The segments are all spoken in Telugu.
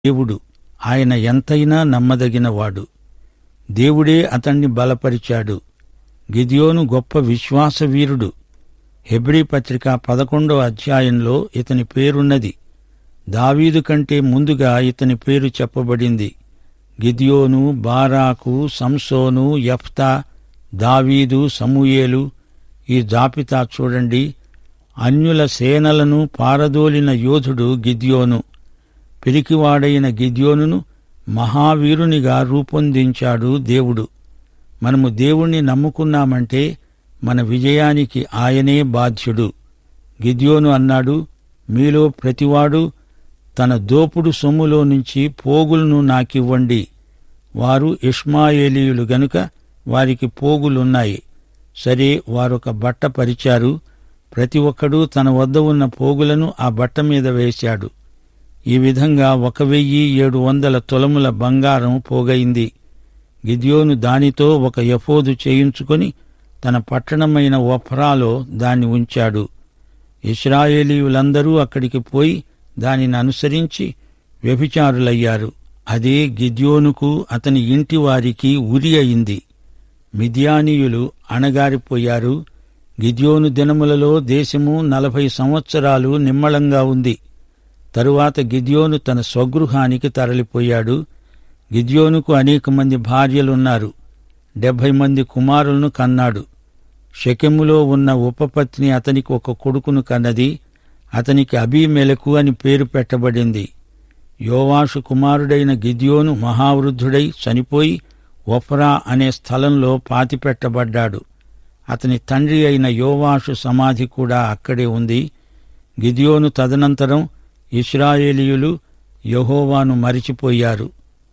దేవుడు ఆయన ఎంతైనా నమ్మదగినవాడు దేవుడే అతణ్ణి బలపరిచాడు గిదియోను గొప్ప విశ్వాసవీరుడు హెబ్రీ పత్రిక పదకొండవ అధ్యాయంలో ఇతని పేరున్నది దావీదు కంటే ముందుగా ఇతని పేరు చెప్పబడింది గిద్యోను బారాకు సంసోను యఫ్తా దావీదు సమూయేలు ఈ జాబితా చూడండి అన్యుల సేనలను పారదోలిన యోధుడు గిద్యోను పిరికివాడైన గిద్యోనును మహావీరునిగా రూపొందించాడు దేవుడు మనము దేవుణ్ణి నమ్ముకున్నామంటే మన విజయానికి ఆయనే బాధ్యుడు గిద్యోను అన్నాడు మీలో ప్రతివాడు తన దోపుడు సొమ్ములో నుంచి పోగులను నాకివ్వండి వారు ఇష్మాయేలీయులు గనుక వారికి పోగులున్నాయి సరే వారొక బట్ట పరిచారు ప్రతి ఒక్కడూ తన వద్ద ఉన్న పోగులను ఆ బట్ట మీద వేశాడు ఈ విధంగా ఒక వెయ్యి ఏడు వందల తులముల బంగారం పోగైంది గిద్యోను దానితో ఒక యఫోదు చేయించుకొని తన పట్టణమైన ఒఫ్రాలో దాన్ని ఉంచాడు ఇస్రాయేలీయులందరూ అక్కడికి పోయి దానిని అనుసరించి వ్యభిచారులయ్యారు అదే గిద్యోనుకు అతని ఇంటి వారికి ఉరి అయింది మిథియానీయులు అణగారిపోయారు గిద్యోను దినములలో దేశము నలభై సంవత్సరాలు నిమ్మళంగా ఉంది తరువాత గిద్యోను తన స్వగృహానికి తరలిపోయాడు గిద్యోనుకు అనేక మంది భార్యలున్నారు డెబ్భై మంది కుమారులను కన్నాడు షెకెములో ఉన్న ఉపపత్ని అతనికి ఒక కొడుకును కన్నది అతనికి అబీమెలకు అని పేరు పెట్టబడింది యోవాషు కుమారుడైన గిద్యోను మహావృద్ధుడై చనిపోయి ఒఫ్రా అనే స్థలంలో పాతిపెట్టబడ్డాడు అతని తండ్రి అయిన యోవాషు సమాధి కూడా అక్కడే ఉంది గిదియోను తదనంతరం ఇస్రాయేలీయులు యహోవాను మరిచిపోయారు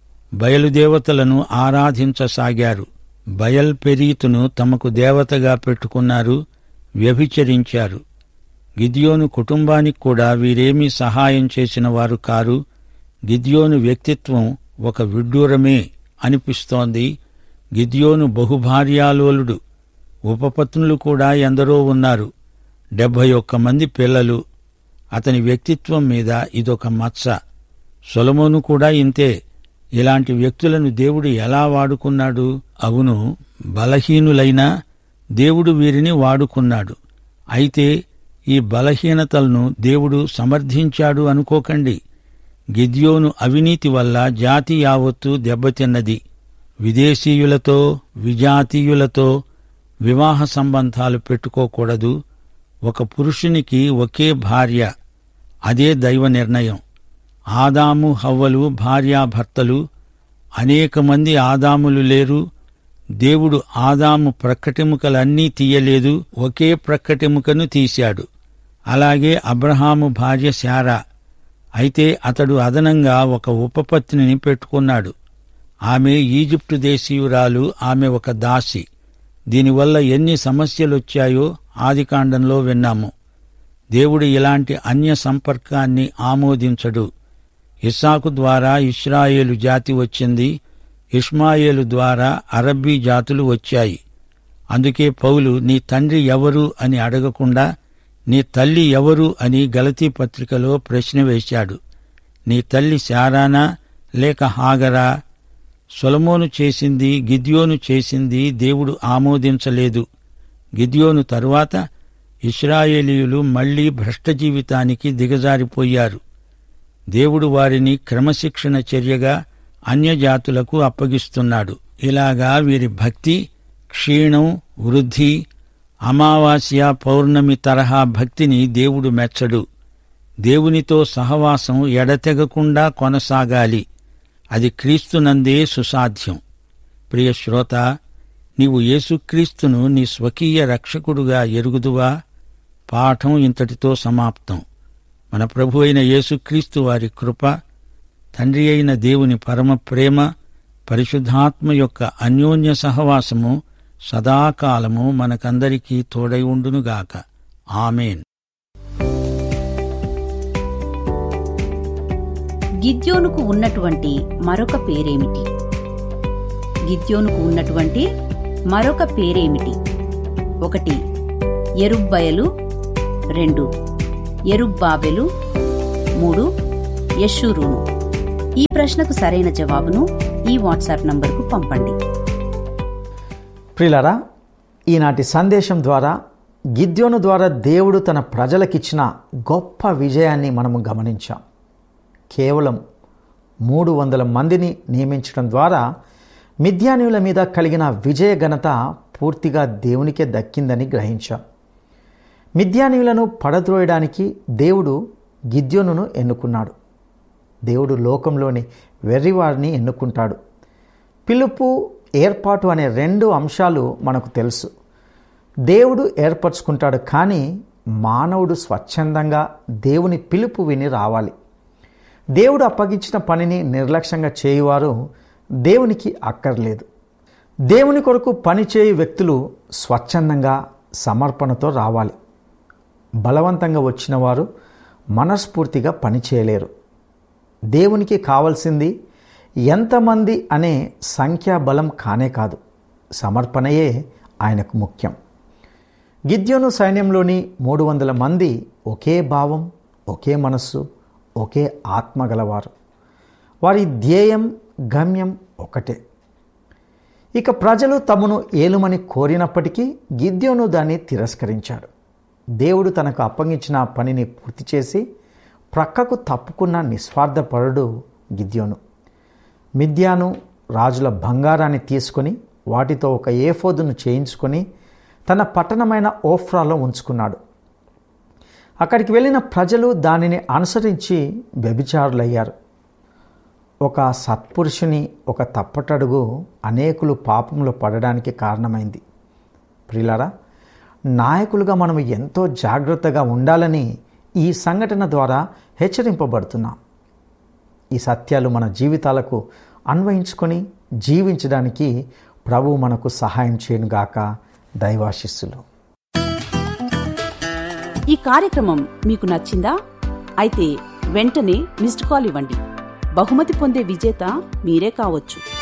బయలుదేవతలను ఆరాధించసాగారు బయల్ పెరీతును తమకు దేవతగా పెట్టుకున్నారు వ్యభిచరించారు గిద్యోను కుటుంబానికి కూడా వీరేమీ సహాయం చేసిన వారు కారు గిద్యోను వ్యక్తిత్వం ఒక విడ్డూరమే అనిపిస్తోంది గిద్యోను బహుభార్యాలోలుడు ఉపపత్నులు కూడా ఎందరో ఉన్నారు డెబ్భై ఒక్క మంది పిల్లలు అతని వ్యక్తిత్వం మీద ఇదొక మచ్చ సొలమోను కూడా ఇంతే ఇలాంటి వ్యక్తులను దేవుడు ఎలా వాడుకున్నాడు అవును బలహీనులైనా దేవుడు వీరిని వాడుకున్నాడు అయితే ఈ బలహీనతలను దేవుడు సమర్థించాడు అనుకోకండి గిద్యోను అవినీతి వల్ల జాతి యావత్తు దెబ్బతిన్నది విదేశీయులతో విజాతీయులతో వివాహ సంబంధాలు పెట్టుకోకూడదు ఒక పురుషునికి ఒకే భార్య అదే దైవ నిర్ణయం ఆదాము హవ్వలు భార్యాభర్తలు అనేక మంది ఆదాములు లేరు దేవుడు ఆదాము ప్రక్కటెముకలన్నీ తీయలేదు ఒకే ప్రక్కటెముకను తీశాడు అలాగే అబ్రహాము భార్య శారా అయితే అతడు అదనంగా ఒక ఉపపత్నిని పెట్టుకున్నాడు ఆమె ఈజిప్టు దేశీయురాలు ఆమె ఒక దాసి దీనివల్ల ఎన్ని సమస్యలొచ్చాయో ఆదికాండంలో విన్నాము దేవుడు ఇలాంటి అన్య సంపర్కాన్ని ఆమోదించడు ఇస్సాకు ద్వారా ఇస్రాయేలు జాతి వచ్చింది ఇష్మాయేలు ద్వారా అరబ్బీ జాతులు వచ్చాయి అందుకే పౌలు నీ తండ్రి ఎవరు అని అడగకుండా నీ తల్లి ఎవరు అని గలతీ పత్రికలో ప్రశ్న వేశాడు నీ తల్లి శారానా లేక హాగరా సొలమోను చేసింది గిద్యోను చేసింది దేవుడు ఆమోదించలేదు గిద్యోను తరువాత ఇస్రాయేలీయులు మళ్లీ భ్రష్ట జీవితానికి దిగజారిపోయారు దేవుడు వారిని క్రమశిక్షణ చర్యగా అన్యజాతులకు అప్పగిస్తున్నాడు ఇలాగా వీరి భక్తి క్షీణం వృద్ధి అమావాస్య పౌర్ణమి తరహా భక్తిని దేవుడు మెచ్చడు దేవునితో సహవాసం ఎడతెగకుండా కొనసాగాలి అది క్రీస్తునందే సుసాధ్యం ప్రియ శ్రోత నీవు యేసుక్రీస్తును నీ స్వకీయ రక్షకుడుగా ఎరుగుదువా పాఠం ఇంతటితో సమాప్తం మన ప్రభు అయిన యేసుక్రీస్తు వారి కృప తండ్రి అయిన దేవుని పరమ ప్రేమ పరిశుద్ధాత్మ యొక్క అన్యోన్య సహవాసము సదాకాలము మనకందరికీ తోడై ఉండునుగాక ఆమెన్ గిద్యోనుకు ఉన్నటువంటి మరొక పేరేమిటి గిద్యోనుకు ఉన్నటువంటి మరొక పేరేమిటి ఒకటి ఎరుబ్బయలు రెండు ఎరుబ్బాబెలు మూడు యశూరును ఈ ప్రశ్నకు సరైన జవాబును ఈ వాట్సాప్ నంబర్కు పంపండి ప్రిలరా ఈనాటి సందేశం ద్వారా గిద్యోను ద్వారా దేవుడు తన ప్రజలకిచ్చిన గొప్ప విజయాన్ని మనము గమనించాం కేవలం మూడు వందల మందిని నియమించడం ద్వారా మిథ్యానుల మీద కలిగిన విజయ ఘనత పూర్తిగా దేవునికే దక్కిందని గ్రహించాం మిథ్యానీయులను పడద్రోయడానికి దేవుడు గిద్యోనును ఎన్నుకున్నాడు దేవుడు లోకంలోని వెర్రివారిని ఎన్నుకుంటాడు పిలుపు ఏర్పాటు అనే రెండు అంశాలు మనకు తెలుసు దేవుడు ఏర్పరచుకుంటాడు కానీ మానవుడు స్వచ్ఛందంగా దేవుని పిలుపు విని రావాలి దేవుడు అప్పగించిన పనిని నిర్లక్ష్యంగా చేయువారు దేవునికి అక్కర్లేదు దేవుని కొరకు పనిచేయు వ్యక్తులు స్వచ్ఛందంగా సమర్పణతో రావాలి బలవంతంగా వచ్చిన వారు మనస్ఫూర్తిగా పనిచేయలేరు దేవునికి కావలసింది ఎంతమంది అనే సంఖ్యాబలం కానే కాదు సమర్పణయే ఆయనకు ముఖ్యం గిద్యోను సైన్యంలోని మూడు వందల మంది ఒకే భావం ఒకే మనస్సు ఒకే ఆత్మ గలవారు వారి ధ్యేయం గమ్యం ఒకటే ఇక ప్రజలు తమను ఏలుమని కోరినప్పటికీ గిద్యోను దాన్ని తిరస్కరించాడు దేవుడు తనకు అప్పగించిన పనిని పూర్తి చేసి ప్రక్కకు తప్పుకున్న నిస్వార్థపరుడు గిద్యోను మిథ్యాను రాజుల బంగారాన్ని తీసుకొని వాటితో ఒక ఏఫోదును చేయించుకొని తన పట్టణమైన ఓఫ్రాలో ఉంచుకున్నాడు అక్కడికి వెళ్ళిన ప్రజలు దానిని అనుసరించి వ్యభిచారులయ్యారు ఒక సత్పురుషుని ఒక తప్పటడుగు అనేకులు పాపంలో పడడానికి కారణమైంది ప్రిలారా నాయకులుగా మనం ఎంతో జాగ్రత్తగా ఉండాలని ఈ సంఘటన ద్వారా హెచ్చరింపబడుతున్నాం ఈ సత్యాలు మన జీవితాలకు అన్వయించుకొని జీవించడానికి ప్రభు మనకు సహాయం చేయనుగాక దైవాశిస్సులు ఈ కార్యక్రమం మీకు నచ్చిందా అయితే వెంటనే మిస్డ్ కాల్ ఇవ్వండి బహుమతి పొందే విజేత మీరే కావచ్చు